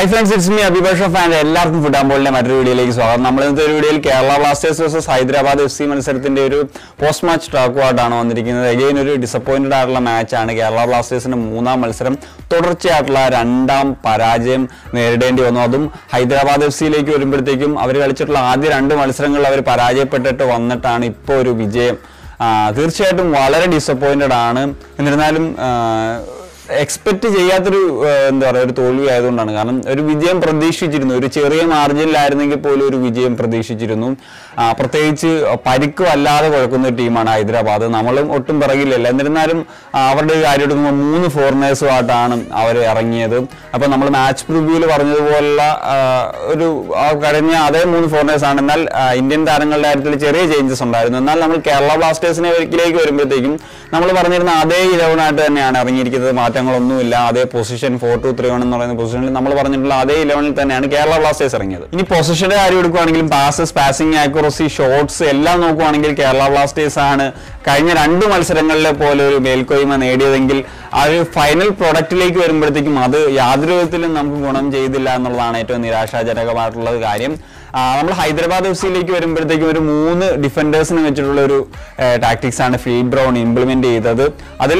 high friends it's me അഭിഭാഷ fan എല്ലാവർക്കും ഫുട്ബോളിന്റെ മറ്റൊരു വീഡിയോയിലേക്ക് സ്വാഗതം നമ്മൾ ഇന്നത്തെ ഒരു വീഡിയോയിൽ Kerala Blasters versus Hyderabad F C മത്സരത്തിന്റെ ഒരു പോസ്റ്റ് മാച്ച് ട്രാക്കുമായിട്ടാണ് വന്നിരിക്കുന്നത് അഗെയിൻ ഒരു ഡിസപ്പോയിന്റഡ് ആയിട്ടുള്ള മാച്ചാണ് കേരള ബ്ലാസ്റ്റേഴ്സിന്റെ മൂന്നാം മത്സരം തുടർച്ചയായിട്ടുള്ള രണ്ടാം പരാജയം നേരിടേണ്ടി വന്നു അതും ഹൈദരാബാദ് എഫ് സിയിലേക്ക് വരുമ്പോഴത്തേക്കും അവർ കളിച്ചിട്ടുള്ള ആദ്യ രണ്ട് മത്സരങ്ങളിൽ അവർ പരാജയപ്പെട്ടിട്ട് വന്നിട്ടാണ് ഇപ്പോൾ ഒരു വിജയം ആ, തീർച്ചയായിട്ടും വളരെ ഡിസപ്പോയിന്റഡ് ആണ് എന്നിരുന്നാലും എക്സ്പെക്ട് ചെയ്യാത്തൊരു ആ, എന്താ പറയുക ഒരു തോൽവി ആയതുകൊണ്ടാണ് കാരണം ഒരു വിജയം പ്രതീക്ഷിച്ചിരുന്നു ഒരു ചെറിയ മാർജിനിലായിരുന്നെങ്കിൽ പോലും ഒരു വിജയം പ്രതീക്ഷിച്ചിരുന്നു ആ, പ്രത്യേകിച്ച് പരിക്കും അല്ലാതെ കുഴക്കുന്ന ഒരു ടീമാണ് ഹൈദരാബാദ് നമ്മളും ഒട്ടും പിറകില്ലല്ല എന്നിരുന്നാലും ആ, അവരുടെ ഒരു കാര്യം എടുക്കുമ്പോൾ മൂന്ന് ഫോറിനേഴ്സുമായിട്ടാണ് അവർ ഇറങ്ങിയത് അപ്പോൾ നമ്മൾ മാച്ച് പ്രിവ്യൂവിൽ പറഞ്ഞതുപോലുള്ള ആ, ഒരു ആ, കഴിഞ്ഞ അതേ മൂന്ന് ഫോറിനേഴ്സ് ആണ് എന്നാൽ ആ, ഇന്ത്യൻ താരങ്ങളുടെ കാര്യത്തിൽ ചെറിയ ചേഞ്ചസ് ഉണ്ടായിരുന്നു എന്നാൽ നമ്മൾ കേരള ബ്ലാസ്റ്റേഴ്സിലേക്ക് വരുമ്പോഴത്തേക്കും നമ്മൾ പറഞ്ഞിരുന്ന അതേ ഇലവനായിട്ട് തന്നെയാണ് ഇറങ്ങിയിരിക്കുന്നത് മാറ്റങ്ങളൊന്നുമില്ല അതേ position four two three one എന്ന് പറയുന്ന പൊസിഷനിൽ നമ്മൾ പറഞ്ഞിട്ടുള്ള അതേ ഇലവനിൽ തന്നെയാണ് കേരള ബ്ലാസ്റ്റേഴ്സ് ഇറങ്ങിയത് ഇനി പൊസിഷന്റെ കാര്യം എടുക്കുകയാണെങ്കിലും പാസസ് പാസിംഗ് ആക്യുറസി ഷോട്ട്സ് എല്ലാം നോക്കുവാണെങ്കിൽ കേരള ബ്ലാസ്റ്റേഴ്സ് ആണ് കഴിഞ്ഞ രണ്ട് മത്സരങ്ങളിലെ പോലെ ഒരു മേൽക്കോയ്മ നേടിയതെങ്കിൽ ആ ഒരു ഫൈനൽ പ്രൊഡക്റ്റിലേക്ക് വരുമ്പോഴത്തേക്കും അത് യാതൊരു വിധത്തിലും നമുക്ക് ഗുണം ചെയ്തില്ല എന്നുള്ളതാണ് ഏറ്റവും നിരാശാജനകമായിട്ടുള്ള ഒരു കാര്യം നമ്മൾ ഹൈദരാബാദ് എഫ് സിയിലേക്ക് വരുമ്പോഴത്തേക്കും ഒരു മൂന്ന് ഡിഫൻഡേഴ്സിന് വെച്ചിട്ടുള്ള ഒരു ടാക്ടിക്സ് ആണ് ഫീൽഡ് ബ്രൗൺ ഇംപ്ലിമെന്റ് ചെയ്തത് അതിൽ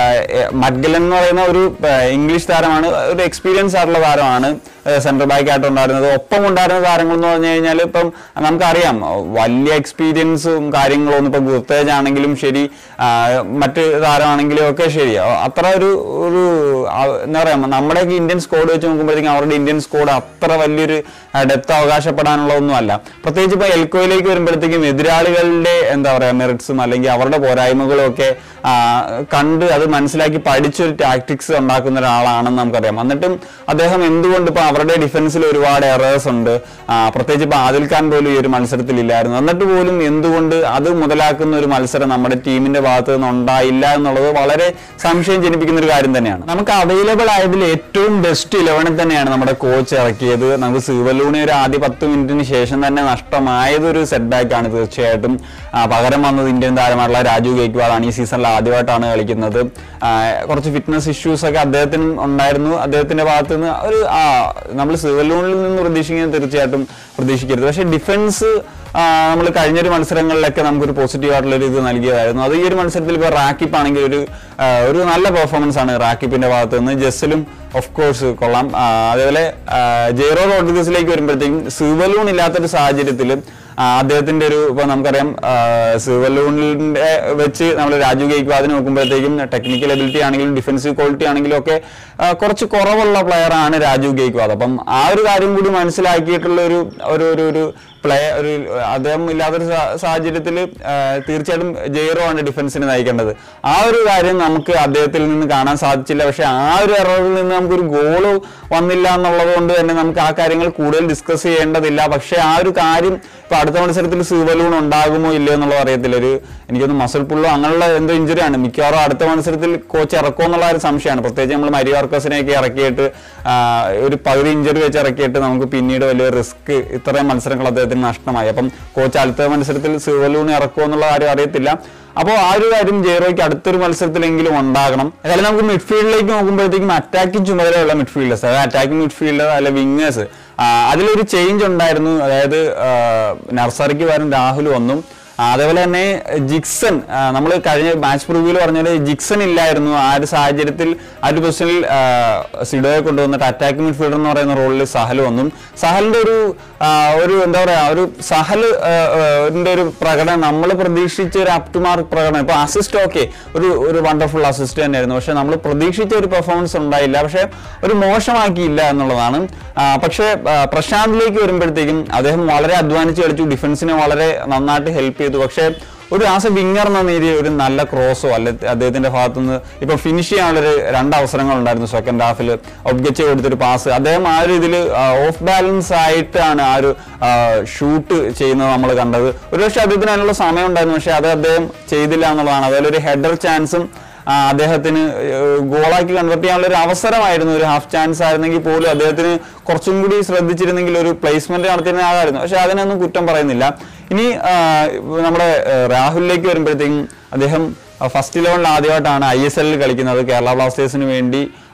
മഡ്ഗലൻ എന്ന് പറയുന്ന ഒരു ആ, ഇംഗ്ലീഷ് താരമാണ് ഒരു എക്സ്പീരിയൻസ് ആയിട്ടുള്ള താരമാണ് സെൻട്രൽ ബാക്ക് ആയിട്ട് ഉണ്ടായിരുന്നത് ഒപ്പം ഉണ്ടായിരുന്ന താരങ്ങൾ എന്ന് പറഞ്ഞു കഴിഞ്ഞാൽ ഇപ്പം നമുക്കറിയാം വലിയ എക്സ്പീരിയൻസും കാര്യങ്ങളും ഒന്നും ഇപ്പം ഗുർത്തേജ് ആണെങ്കിലും ശരി ആ, മറ്റ് താരമാണെങ്കിലും ഒക്കെ ശരി അ- അത്ര ഒരു ഒരു ആ, എന്താ പറയാ നമ്മുടെയൊക്കെ ഇന്ത്യൻ സ്കോഡ് വെച്ച് നോക്കുമ്പോഴത്തേക്കും അവരുടെ ഇന്ത്യൻ സ്കോഡ് അത്ര വലിയൊരു ഡെപ്ത് അവകാശപ്പെടാനുള്ളതൊന്നും അല്ല പ്രത്യേകിച്ച് ഇപ്പൊ എൽക്കോയിലേക്ക് വരുമ്പോഴത്തേക്കും എതിരാളികളുടെ എന്താ പറയാ മെറിറ്റ്സും അല്ലെങ്കിൽ അവരുടെ പോരായ്മകളും ഒക്കെ ആ, കണ്ട് അത് മനസ്സിലാക്കി പഠിച്ചൊരു ടാക്ടിക്സ് ഉണ്ടാക്കുന്ന ഒരാളാണെന്ന് നമുക്കറിയാം എന്നിട്ടും അദ്ദേഹം എന്തുകൊണ്ട് ഇപ്പൊ അവരുടെ ഡിഫൻസിൽ ഒരുപാട് എറേഴ്സ് ഉണ്ട് ആ, പ്രത്യേകിച്ച് ഇപ്പൊ ആദിൽ ഖാൻ പോലും ഈ ഒരു മത്സരത്തിൽ ഇല്ലായിരുന്നു എന്നിട്ട് പോലും എന്തുകൊണ്ട് അത് മുതലാക്കുന്ന ഒരു മത്സരം നമ്മുടെ ടീമിന്റെ ഭാഗത്ത് നിന്ന് ഉണ്ടായില്ല എന്നുള്ളത് വളരെ സംശയം ജനിപ്പിക്കുന്ന ഒരു കാര്യം തന്നെയാണ് നമുക്ക് അവൈലബിൾ ആയതിൽ ഏറ്റവും ബെസ്റ്റ് ഇലവനിൽ തന്നെയാണ് നമ്മുടെ കോച്ച് ഇറക്കിയത് നമുക്ക് സിവലൂണി ഒരു ആദ്യ പത്ത് മിനിറ്റിന് ശേഷം തന്നെ നഷ്ടമായത് ഒരു സെറ്റ് ബാക്ക് ആണ് തീർച്ചയായിട്ടും ആ, പകരം വന്നത് ഇന്ത്യൻ താരമായിട്ടുള്ള രാജു ഗേക്വാദാണ് ഈ സീസണിൽ ആദ്യമായിട്ടാണ് കളിക്കുന്നത് ആ, കുറച്ച് ഫിറ്റ്നസ് ഇഷ്യൂസ് ഒക്കെ അദ്ദേഹത്തിന് ഉണ്ടായിരുന്നു അദ്ദേഹത്തിന്റെ ഭാഗത്ത് നിന്ന് ഒരു ആ നമ്മൾ സിവലൂണിൽ നിന്ന് പ്രതീക്ഷിക്കുന്നത് തീർച്ചയായിട്ടും പ്രതീക്ഷിക്കരുത് പക്ഷേ ഡിഫൻസ് നമ്മൾ കഴിഞ്ഞൊരു മത്സരങ്ങളിലൊക്കെ നമുക്കൊരു പോസിറ്റീവ് ആയിട്ടുള്ള ഒരു ഇത് നൽകിയതായിരുന്നു അത് ഈ ഒരു മത്സരത്തിൽ ഇപ്പോൾ റാക്കിപ്പ് ആണെങ്കിൽ ഒരു ആ, ഒരു നല്ല പെർഫോമൻസ് ആണ് റാക്കിപ്പിന്റെ ഭാഗത്ത് നിന്ന് ജസ്സിലും ഓഫ് കോഴ്സ് കൊള്ളാം ആ, അതേപോലെ ആ, ജെയ്റോ റോഡ്രിഗസിലേക്ക് വരുമ്പോഴത്തേക്കും സിവലൂൺ ഇല്ലാത്തൊരു സാഹചര്യത്തിൽ അദ്ദേഹത്തിന്റെ ഒരു ഇപ്പൊ നമുക്കറിയാം സിവലൂണിന്റെ വെച്ച് നമ്മൾ രാജു ഗെയ്ക്വാദിനെ നോക്കുമ്പോഴത്തേക്കും ടെക്നിക്കൽ എബിലിറ്റി ആണെങ്കിലും ഡിഫൻസീവ് ക്വാളിറ്റി ആണെങ്കിലും ഒക്കെ ആ, കുറച്ച് കുറവുള്ള പ്ലെയർ ആണ് രാജു ഗെയ്ക്വാദ് അപ്പം ആ ഒരു കാര്യം കൂടി മനസ്സിലാക്കിയിട്ടുള്ള ഒരു ഒരു ഒരു ഒരു പ്ലേ ഒരു അദ്ദേഹം ഇല്ലാത്തൊരു സാഹചര്യത്തിൽ തീർച്ചയായിട്ടും ജെയ്റോ ആണ് ഡിഫൻസിന് നയിക്കേണ്ടത് ആ ഒരു കാര്യം നമുക്ക് അദ്ദേഹത്തിൽ നിന്ന് കാണാൻ സാധിച്ചില്ല പക്ഷെ ആ ഒരു എററിൽ നിന്ന് നമുക്കൊരു ഗോള് വന്നില്ല എന്നുള്ളത് കൊണ്ട് തന്നെ നമുക്ക് ആ കാര്യങ്ങൾ കൂടുതൽ ഡിസ്കസ് ചെയ്യേണ്ടതില്ല പക്ഷെ ആ ഒരു കാര്യം ഇപ്പൊ അടുത്ത മത്സരത്തിൽ സൂവലൂൺ ഉണ്ടാകുമോ ഇല്ലയോ എന്നുള്ളത് അറിയത്തില്ല ഒരു എനിക്കൊന്ന് മസിൽ പുള്ളോ അങ്ങനെയുള്ള എന്തോ ഇഞ്ചുറി ആണ് മിക്കവാറും അടുത്ത മത്സരത്തിൽ കോച്ച് ഇറക്കുമോ എന്നുള്ള ഒരു സംശയമാണ് പ്രത്യേകിച്ച് നമ്മൾ മരി വർക്കേഴ്സിനെയൊക്കെ ഇറക്കിയിട്ട് ആ, ഒരു പകുതി ഇഞ്ചുറി വെച്ച് ഇറക്കിയിട്ട് നമുക്ക് പിന്നീട് വലിയ റിസ്ക് ഇത്രയും മത്സരങ്ങൾ അദ്ദേഹത്തിന് നഷ്ടമായി അപ്പം കോച്ച് അടുത്ത മത്സരത്തിൽ സിവലൂൺ ഇറക്കുമോ എന്നുള്ള കാര്യം അറിയത്തില്ല അപ്പോൾ ആ ഒരു കാര്യം ജെയറോയ്ക്ക് അടുത്തൊരു മത്സരത്തിലെങ്കിലും ഉണ്ടാകണം അതായത് നമുക്ക് മിഡ്ഫീൽഡിലേക്ക് നോക്കുമ്പോഴത്തേക്കും അറ്റാക്കിംഗ് ചുമതലയുള്ള മിഡ്ഫീൽഡേഴ്സ് അതായത് അറ്റാക്കിംഗ് മിഡ്ഫീൽഡർ അല്ലെ വിങ്ങേഴ്സ് അതിലൊരു ചേഞ്ച് ഉണ്ടായിരുന്നു അതായത് ആ, നർസറിക്ക് പകരം രാഹുൽ വന്നു ആ, അതേപോലെ തന്നെ ജിക്സൺ നമ്മൾ കഴിഞ്ഞ മാച്ച് പ്രിവ്യൂല് പറഞ്ഞാൽ ജിക്സൺ ഇല്ലായിരുന്നു ആ ഒരു സാഹചര്യത്തിൽ ആ ഒരു പൊസിഷനിൽ സിഡോയെ കൊണ്ടുവന്നിട്ട് അറ്റാക്കിംഗ് മിഡ്ഫീൽഡർ എന്ന് പറയുന്ന റോളിൽ സഹൽ വന്നു സഹലിന്റെ ഒരു ആ, ഒരു എന്താ പറയാ ഒരു സഹൽ ന്റെ ഒരു പ്രകടനം നമ്മൾ പ്രതീക്ഷിച്ച ഒരു അപ് ടു മാർക്ക് പ്രകടനം ഇപ്പൊ അസിസ്റ്റ് ഓക്കെ ഒരു ഒരു വണ്ടർഫുൾ അസിസ്റ്റ് തന്നെയായിരുന്നു പക്ഷെ നമ്മൾ പ്രതീക്ഷിച്ച ഒരു പെർഫോമൻസ് ഉണ്ടായില്ല പക്ഷെ ഒരു മോശമാക്കിയില്ല എന്നുള്ളതാണ് ആ, പക്ഷേ ആ, പ്രശാന്തിലേക്ക് വരുമ്പോഴത്തേക്കും അദ്ദേഹം വളരെ അധ്വാനിച്ച് കളിച്ചു ഡിഫൻസിനെ വളരെ നന്നായിട്ട് ഹെൽപ്പ് ചെയ്തു പക്ഷേ ഒരു ആസ് എ വിങ്ങർ എന്ന രീതിയിൽ ഒരു നല്ല ക്രോസോ അല്ലെ അദ്ദേഹത്തിന്റെ ഭാഗത്തു നിന്ന് ഇപ്പൊ ഫിനിഷ് ചെയ്യാനുള്ളൊരു രണ്ട് അവസരങ്ങൾ ഉണ്ടായിരുന്നു സെക്കൻഡ് ഹാഫിൽ ഒബ്ജക്റ്റ് കൊടുത്തൊരു പാസ് അദ്ദേഹം ആ ഒരു ഇതിൽ ഓഫ് ബാലൻസ് ആയിട്ടാണ് ആ ഒരു ഷൂട്ട് ചെയ്യുന്നത് നമ്മൾ കണ്ടത് ഒരുപക്ഷെ അദ്ദേഹത്തിന് അതിനുള്ള സമയം ഉണ്ടായിരുന്നു പക്ഷെ അത് അദ്ദേഹം ചെയ്തില്ല എന്നുള്ളതാണ് അതുപോലെ ഒരു ഹെഡർ ചാൻസും ആ, അദ്ദേഹത്തിന് ഏഹ്, ഗോളാക്കി കൺവെർട്ട് ചെയ്യാനുള്ള ഒരു അവസരമായിരുന്നു ഒരു ഹാഫ് ചാൻസ് ആയിരുന്നെങ്കിൽ പോലും അദ്ദേഹത്തിന് കുറച്ചും കൂടി ശ്രദ്ധിച്ചിരുന്നെങ്കിൽ ഒരു പ്ലേസ്മെന്റ് നടത്തിയിരുന്ന ആളായിരുന്നു പക്ഷെ അതിനൊന്നും കുറ്റം പറയുന്നില്ല ഇനി ആ, നമ്മുടെ ഏഹ്, രാഹുലിലേക്ക് വരുമ്പോഴത്തേക്കും അദ്ദേഹം ഫസ്റ്റ് ഇലവനിൽ ആദ്യമായിട്ടാണ് ഐ എസ് എല്ലിൽ കളിക്കുന്നത് കേരള ബ്ലാസ്റ്റേഴ്സിന് വേണ്ടി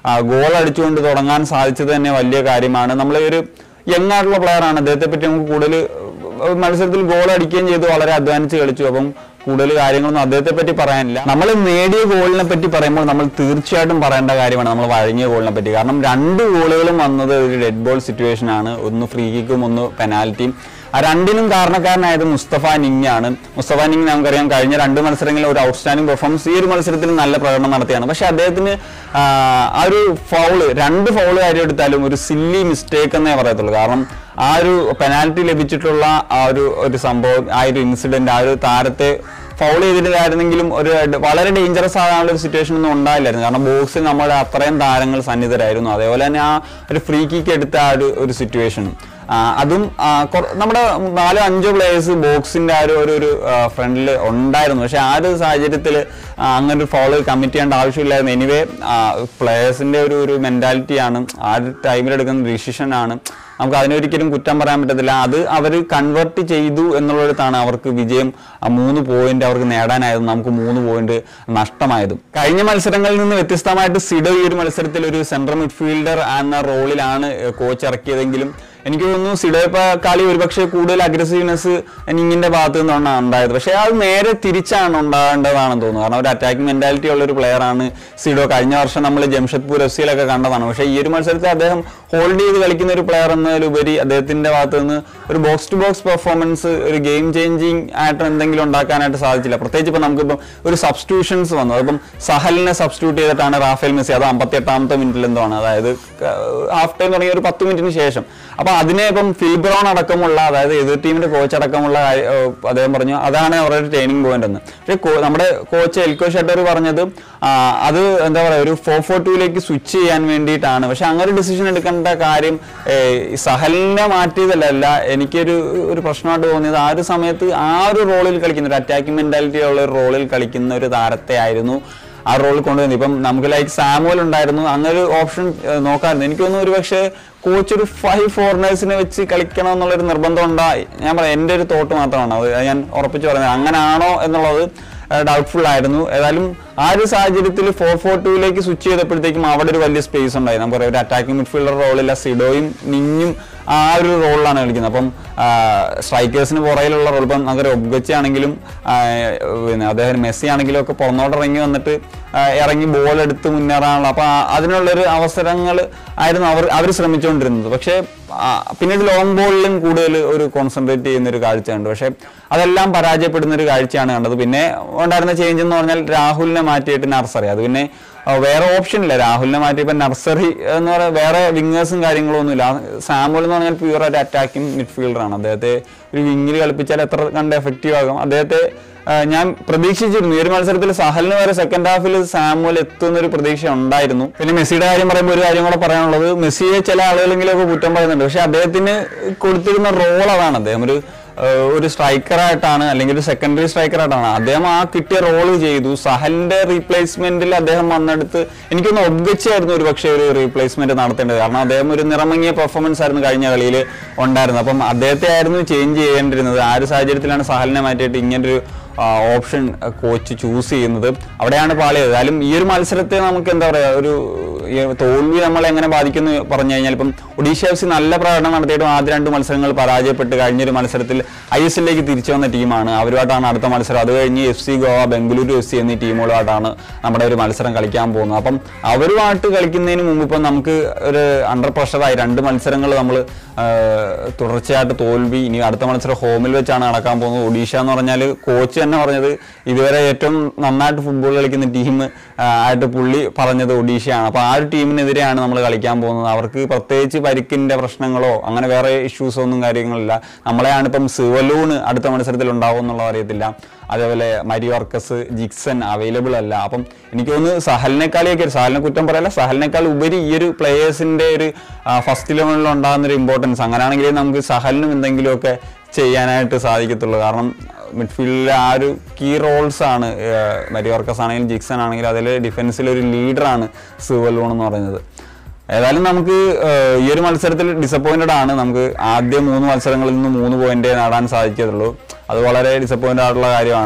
ഗോൾ അടിച്ചുകൊണ്ട് തുടങ്ങാൻ സാധിച്ചത് തന്നെ വലിയ കാര്യമാണ് നമ്മൾ ഒരു യങ് ആയിട്ടുള്ള പ്ലെയർ ആണ് അദ്ദേഹത്തെ പറ്റി നമുക്ക് കൂടുതൽ ഏഹ്, മത്സരത്തിൽ ഗോൾ അടിക്കുകയും ചെയ്തു വളരെ അധ്വാനിച്ച് കളിച്ചു അപ്പം കൂടുതൽ കാര്യങ്ങളൊന്നും അദ്ദേഹത്തെ പറ്റി പറയാനില്ല നമ്മൾ നേടിയ ഗോളിനെ പറ്റി പറയുമ്പോൾ നമ്മൾ തീർച്ചയായിട്ടും പറയേണ്ട കാര്യമാണ് നമ്മൾ വഴങ്ങിയ ഗോളിനെ പറ്റി കാരണം രണ്ട് ഗോളുകളും വന്നത് ഒരു ഡെഡ് ബോൾ സിറ്റുവേഷൻ ആണ് ഒന്ന് ഫ്രീ കിക്കും ഒന്ന് പെനാൽറ്റിയും ആ രണ്ടിനും കാരണക്കാരനായത് മുസ്തഫ നിങ്ങാണ് മുസ്തഫ നിങ് നമുക്കറിയാം കഴിഞ്ഞ രണ്ട് മത്സരങ്ങളിൽ ഒരു ഔട്ട്സ്റ്റാൻഡിംഗ് പെർഫോമൻസ് ഈ ഒരു മത്സരത്തിൽ നല്ല പ്രകടനം നടത്തിയാണ് പക്ഷെ അദ്ദേഹത്തിന് ആ, ആ ഒരു ഫൗള് രണ്ട് ഫൗള് കാര്യം എടുത്താലും ഒരു സില്ലി മിസ്റ്റേക്ക് എന്നേ പറയത്തുള്ളൂ കാരണം ആ ഒരു പെനാൽറ്റി ലഭിച്ചിട്ടുള്ള ആ ഒരു ഒരു സംഭവം ആ ഒരു ഇൻസിഡന്റ് ആ ഒരു താരത്തെ ഫൗൾ ചെയ്തിട്ടായിരുന്നെങ്കിലും ഒരു ഡ- വളരെ ഡേഞ്ചറസ് ആകാനുള്ള ഒരു സിറ്റുവേഷൻ ഒന്നും ഉണ്ടായില്ലായിരുന്നു കാരണം ബോക്സിൽ നമ്മുടെ അത്രയും താരങ്ങൾ സന്നിധരായിരുന്നു അതേപോലെ തന്നെ ആ ഒരു ഫ്രീ കിക്ക് എടുത്ത ആ ഒരു ഒരു സിറ്റുവേഷനും അതും ആ, കുറ- നമ്മുടെ നാലോ അഞ്ചോ പ്ലേയേഴ്സ് ബോക്സിന്റെ ആ ഒരു ഒരു ഒരു ഫ്രണ്ടിൽ ഉണ്ടായിരുന്നു പക്ഷെ ആ ഒരു സാഹചര്യത്തിൽ അങ്ങനെ ഒരു ഫോളോ കമ്മിറ്റ് ചെയ്യേണ്ട ആവശ്യമില്ലായിരുന്നു എനിവേ പ്ലേയേഴ്സിന്റെ ഒരു ഒരു മെന്റാലിറ്റിയാണ് ആ ഒരു ടൈമിൽ എടുക്കുന്ന ഡിസിഷൻ ആണ് നമുക്ക് അതിനൊരിക്കലും കുറ്റം പറയാൻ പറ്റത്തില്ല അത് അവർ കൺവേർട്ട് ചെയ്തു എന്നുള്ളിടത്താണ് അവർക്ക് വിജയം ആ മൂന്ന് പോയിന്റ് അവർക്ക് നേടാനായതും നമുക്ക് മൂന്ന് പോയിന്റ് നഷ്ടമായതും കഴിഞ്ഞ മത്സരങ്ങളിൽ നിന്ന് വ്യത്യസ്തമായിട്ട് സിഡോ ഈ ഒരു മത്സരത്തിൽ ഒരു സെൻട്രൽ മിഡ്ഫീൽഡർ എന്ന റോളിലാണ് കോച്ച് ഇറക്കിയതെങ്കിലും എനിക്ക് തോന്നുന്നു സിഡോയപ്പ കളി ഒരുപക്ഷെ കൂടുതൽ അഗ്രസീവ്നെസ് നിങ്ങിന്റെ ഭാഗത്ത് നിന്നാണ് ഉണ്ടായത് പക്ഷേ അത് നേരെ തിരിച്ചാണ് ഉണ്ടാകേണ്ടതാണെന്ന് തോന്നുന്നു കാരണം ഒരു അറ്റാക്കിംഗ് മെന്റാലിറ്റി ഉള്ള ഒരു പ്ലെയർ ആണ് സിഡോ കഴിഞ്ഞ വർഷം നമ്മൾ ജംഷഡ്പൂർ എഫ് സിയിലൊക്കെ കണ്ടതാണ് പക്ഷേ ഈ ഒരു മത്സരത്തിൽ അദ്ദേഹം ഹോൾഡ് ചെയ്ത് കളിക്കുന്ന ഒരു പ്ലെയർ എന്നതിലുപരി അദ്ദേഹത്തിന്റെ ഭാഗത്ത് നിന്ന് ഒരു ബോക്സ് ടു ബോക്സ് പെർഫോമൻസ് ഒരു ഗെയിം ചേഞ്ചിങ് ആയിട്ട് എന്തെങ്കിലും ഉണ്ടാക്കാനായിട്ട് സാധിച്ചില്ല പ്രത്യേകിച്ച് ഇപ്പം നമുക്കിപ്പം ഒരു സബ്സ്റ്റിറ്റ്യൂഷൻസ് വന്നു അതിപ്പം സഹലിനെ സബ്സ്റ്റിറ്റ്യൂട്ട് ചെയ്തിട്ടാണ് റാഫേൽ മെസ്സി അത് അമ്പത്തി എട്ടാമത്തെ മിനിറ്റിൽ എന്തോ ആണ് അതായത് ഹാഫ് ടൈം തുടങ്ങിയ ഒരു പത്ത് മിനിറ്റിന് ശേഷം അപ്പൊ അതിനെ ഇപ്പം ഫിൽബ്രോൺ അടക്കമുള്ള അതായത് എതിർ ടീമിന്റെ കോച്ച് അടക്കമുള്ള കാര്യ- ഏർ അദ്ദേഹം പറഞ്ഞു അതാണ് അവരുടെ ട്രെയിനിങ് പോയിന്റ് എന്ന് പക്ഷേ കോ- നമ്മുടെ കോച്ച് എൽക്കോ ഷട്ടർ പറഞ്ഞത് ആ, അത് എന്താ പറയുക ഒരു ഫോർ ഫോർ ടൂയിലേക്ക് സ്വിച്ച് ചെയ്യാൻ വേണ്ടിയിട്ടാണ് പക്ഷെ അങ്ങനെ ഒരു ഡിസിഷൻ എടുക്കേണ്ട കാര്യം ഏർ, ഈ സഹലിനെ മാറ്റിയതല്ല അല്ല എനിക്കൊരു ഒരു പ്രശ്നമായിട്ട് തോന്നിയത് ആ ഒരു സമയത്ത് ആ ഒരു റോളിൽ കളിക്കുന്ന ഒരു അറ്റാക്കിംഗ് മെന്റാലിറ്റി ഉള്ള ഒരു റോളിൽ കളിക്കുന്ന ഒരു താരത്തെ ആയിരുന്നു ആ റോൾ കൊണ്ടുവന്നു ഇപ്പം നമുക്ക് ലൈക്ക് സാമുവൽ ഉണ്ടായിരുന്നു അങ്ങനെ ഒരു ഓപ്ഷൻ നോക്കാമായിരുന്നു എനിക്ക് തോന്നുന്നു ഒരു പക്ഷേ കോച്ച് ഒരു ഫൈവ് ഫോറിനേഴ്സിനെ വെച്ച് കളിക്കണം എന്നുള്ളൊരു നിർബന്ധം ഉണ്ടായി ഞാൻ പറയാം എൻ്റെ ഒരു തോട്ട് മാത്രമാണ് അത് ഞാൻ ഉറപ്പിച്ച് പറയുന്നത് അങ്ങനെയാണോ എന്നുള്ളത് ഡൗട്ട്ഫുൾ ആയിരുന്നു ഏതായാലും ആ ഒരു സാഹചര്യത്തിൽ ഫോർ ഫോർ ടൂയിലേക്ക് സ്വിച്ച് ചെയ്തപ്പോഴത്തേക്കും അവിടെ ഒരു വലിയ സ്പേസ് ഉണ്ടായി നമുക്ക് പറയാം ഒരു അറ്റാക്കിംഗ് മിഡ്ഫീൽഡർ റോളില്ല സിഡോയും നിഞ്ഞും ആ ഒരു റോളിലാണ് കളിക്കുന്നത് അപ്പം സ്ട്രൈക്കേഴ്സിന് പുറയിലുള്ള റോൾ ഇപ്പം നമുക്കൊരു ഒബ്ഗച്ച് ആണെങ്കിലും ആ, പിന്നെ അദ്ദേഹം മെസ്സി ആണെങ്കിലും ഒക്കെ പുറന്നോട്ട് ഇറങ്ങി വന്നിട്ട് ആ, ഇറങ്ങി ബോൾ എടുത്ത് മുന്നേറാനുള്ള അപ്പം അതിനുള്ളൊരു അവസരങ്ങൾ ആയിരുന്നു അവർ അവർ ശ്രമിച്ചുകൊണ്ടിരുന്നത് പക്ഷേ ആ, പിന്നീട് ലോങ് ബോളിലും കൂടുതൽ ഒരു കോൺസെൻട്രേറ്റ് ചെയ്യുന്ന ഒരു കാഴ്ചയുണ്ട് പക്ഷേ അതെല്ലാം പരാജയപ്പെടുന്ന ഒരു കാഴ്ചയാണ് കണ്ടത് പിന്നെ ഉണ്ടായിരുന്ന ചേഞ്ച് എന്ന് പറഞ്ഞാൽ രാഹുലിനെ മാറ്റിയിട്ട് നർസറി അത് പിന്നെ ആ, വേറെ ഓപ്ഷൻ ഇല്ല രാഹുലിനെ മാറ്റിയപ്പോൾ നർസറി എന്ന് പറയുക വേറെ വിങ്ങേഴ്സും കാര്യങ്ങളും ഒന്നുമില്ല സാമുവൽ എന്ന് പറഞ്ഞാൽ പ്യൂർ ഒരു അറ്റാക്കിംഗ് മിഡ്ഫീൽഡറാണ് അദ്ദേഹത്തെ ഒരു വിങ്ങിൽ കളിപ്പിച്ചാൽ എത്ര കണ്ട് എഫക്റ്റീവ് ആകും അദ്ദേഹത്തെ ആ, ഞാൻ പ്രതീക്ഷിച്ചിരുന്നു ഈ ഒരു മത്സരത്തിൽ സഹലിന് വരെ സെക്കൻഡ് ഹാഫിൽ സാമുവൽ എത്തുന്ന ഒരു പ്രതീക്ഷ ഉണ്ടായിരുന്നു പിന്നെ മെസ്സിയുടെ കാര്യം പറയുമ്പോൾ ഒരു കാര്യം കൂടെ പറയാനുള്ളത് മെസ്സിയെ ചില ആളുകളെങ്കിലും ഒക്കെ കുറ്റം പറയുന്നുണ്ട് പക്ഷെ അദ്ദേഹത്തിന് കൊടുത്തിരുന്ന റോൾ അതാണ് അദ്ദേഹം ഒരു ഏഹ് ഒരു സ്ട്രൈക്കറായിട്ടാണ് അല്ലെങ്കിൽ ഒരു സെക്കൻഡറി സ്ട്രൈക്കറായിട്ടാണ് അദ്ദേഹം ആ കിട്ടിയ റോള് ചെയ്തു സഹലിന്റെ റീപ്ലേസ്മെന്റിൽ അദ്ദേഹം വന്നെടുത്ത് എനിക്കൊന്ന് ഒബ്ഗച്ചായിരുന്നു ഒരു പക്ഷേ ഒരു റീപ്ലേസ്മെന്റ് നടത്തേണ്ടത് കാരണം അദ്ദേഹം ഒരു നിറമങ്ങിയ പെർഫോമൻസ് ആയിരുന്നു കഴിഞ്ഞ കളിയിൽ ഉണ്ടായിരുന്നത് അപ്പം അദ്ദേഹത്തെ ആയിരുന്നു ചേഞ്ച് ചെയ്യേണ്ടിരുന്നത് ആ ഒരു സാഹചര്യത്തിലാണ് സഹലിനെ മാറ്റിയിട്ട് ഇങ്ങനൊരു ഓപ്ഷൻ കോച്ച് ചൂസ് ചെയ്യുന്നത് അവിടെയാണ് പാളിയത് ഏതായാലും ഈ ഒരു മത്സരത്തെ നമുക്ക് എന്താ പറയുക ഒരു ഈ തോൽവി നമ്മളെ എങ്ങനെ ബാധിക്കുന്നു പറഞ്ഞു കഴിഞ്ഞാൽ ഇപ്പം ഒഡീഷ എഫ് സി നല്ല പ്രകടനം നടത്തിയിട്ടും ആദ്യ രണ്ട് മത്സരങ്ങൾ പരാജയപ്പെട്ട് കഴിഞ്ഞൊരു മത്സരത്തിൽ ഐ എസ് എല്ലിലേക്ക് തിരിച്ചു വന്ന ടീമാണ് അവരുമായിട്ടാണ് അടുത്ത മത്സരം അത് കഴിഞ്ഞ് F C Goa Bengaluru F C എന്നീ ടീമുകളുമായിട്ടാണ് നമ്മുടെ ഒരു മത്സരം കളിക്കാൻ പോകുന്നത് അപ്പം അവരുമായിട്ട് കളിക്കുന്നതിന് മുമ്പ് ഇപ്പം നമുക്ക് ഒരു അണ്ടർ പ്രഷറായി രണ്ട് മത്സരങ്ങൾ നമ്മൾ തുടർച്ചയായിട്ട് തോൽവി ഇനി അടുത്ത മത്സരം ഹോമിൽ വെച്ചാണ് നടക്കാൻ പോകുന്നത് ഒഡീഷ എന്ന് പറഞ്ഞാൽ കോച്ച് തന്നെ പറഞ്ഞത് ഇതുവരെ ഏറ്റവും നന്നായിട്ട് ഫുട്ബോൾ കളിക്കുന്ന ടീം ആയിട്ട് പുള്ളി പറഞ്ഞത് ഒഡീഷയാണ് അപ്പോൾ ആ ഒരു ടീമിനെതിരെയാണ് നമ്മൾ കളിക്കാൻ പോകുന്നത് അവർക്ക് പ്രത്യേകിച്ച് പരിക്കിന്റെ പ്രശ്നങ്ങളോ അങ്ങനെ വേറെ ഇഷ്യൂസോ ഒന്നും കാര്യങ്ങളില്ല നമ്മളെയാണ് ഇപ്പം സിവലൂണ് അടുത്ത മത്സരത്തിൽ ഉണ്ടാവും എന്നുള്ളത് അറിയത്തില്ല അതേപോലെ മരിയോർക്കസ് ജിക്സൺ അവൈലബിൾ അല്ല അപ്പം എനിക്ക് തോന്നുന്നു സഹലിനേക്കാളിയൊക്കെ സഹലിനെ കുറ്റം പറയല്ല സഹലിനേക്കാൾ ഉപരി ഈ ഒരു പ്ലേയേഴ്സിന്റെ ഒരു ഫസ്റ്റ് ഇലവനിൽ ഉണ്ടാകുന്ന ഒരു ഇമ്പോർട്ടൻസ് അങ്ങനെയാണെങ്കിൽ നമുക്ക് സഹലിനും എന്തെങ്കിലുമൊക്കെ ചെയ്യാനായിട്ട് സാധിക്കത്തുള്ളൂ കാരണം മിഡ്ഫീൽഡിലെ ആ ഒരു കീ റോൾസ് ആണ് മരിയോർക്കസ് ആണെങ്കിലും ജിക്സൺ ആണെങ്കിലും അതിൽ ഡിഫൻസിൽ ഒരു ലീഡറാണ് സിവലൂൺ എന്ന് പറയുന്നത് ഏതായാലും നമുക്ക് ഏഹ്, ഈ ഒരു മത്സരത്തിൽ ഡിസപ്പോയിന്റഡ് ആണ് നമുക്ക് ആദ്യ മൂന്ന് മത്സരങ്ങളിൽ നിന്ന് മൂന്ന് പോയിന്റ് നേടാൻ സാധിക്കത്തുള്ളൂ അത് വളരെ ഡിസപ്പോയിന്റ് ആയിട്ടുള്ള കാര്യമാണ്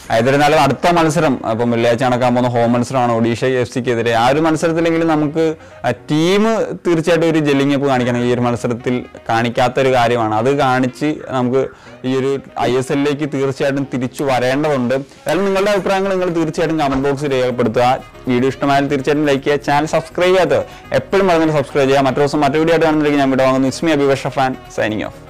എന്നിരുന്നാലും അടുത്ത മത്സരം ഇപ്പം വെള്ളിയാഴ്ച നടക്കാൻ പോകുന്ന ഹോം മത്സരമാണ് ഒഡീഷ എഫ് സിക്കെതിരെ ആ ഒരു മത്സരത്തിലെങ്കിലും നമുക്ക് ടീം തീർച്ചയായിട്ടും ഒരു ജെല്ലിങ് അപ്പ് കാണിക്കണം ഈ ഒരു മത്സരത്തിൽ കാണിക്കാത്ത ഒരു കാര്യമാണ് അത് കാണിച്ച് നമുക്ക് ഈ ഒരു ഐ എസ് എല്ലിലേക്ക് തീർച്ചയായിട്ടും തിരിച്ചു വരേണ്ടതുണ്ട് അതായത് നിങ്ങളുടെ അഭിപ്രായങ്ങൾ നിങ്ങൾ തീർച്ചയായിട്ടും കമന്റ് ബോക്സിൽ രേഖപ്പെടുത്തുക വീഡിയോ ഇഷ്ടമായാലും തീർച്ചയായിട്ടും ലൈക്ക് ചെയ്യുക ചാനൽ സബ്സ്ക്രൈബ് ചെയ്യാത്തത് എപ്പോഴും പറഞ്ഞിട്ട് സബ്സ്ക്രൈബ് ചെയ്യുക മറ്റു ദിവസം മറ്റു വീഡിയോ ആയിട്ട് കാണുന്നതിലേക്ക് ഞാൻ ഇവിടെ വാങ്ങുന്നു ഇസ്മി അഭിഭാഷ ഫാൻ സൈനിങ് ഓഫ്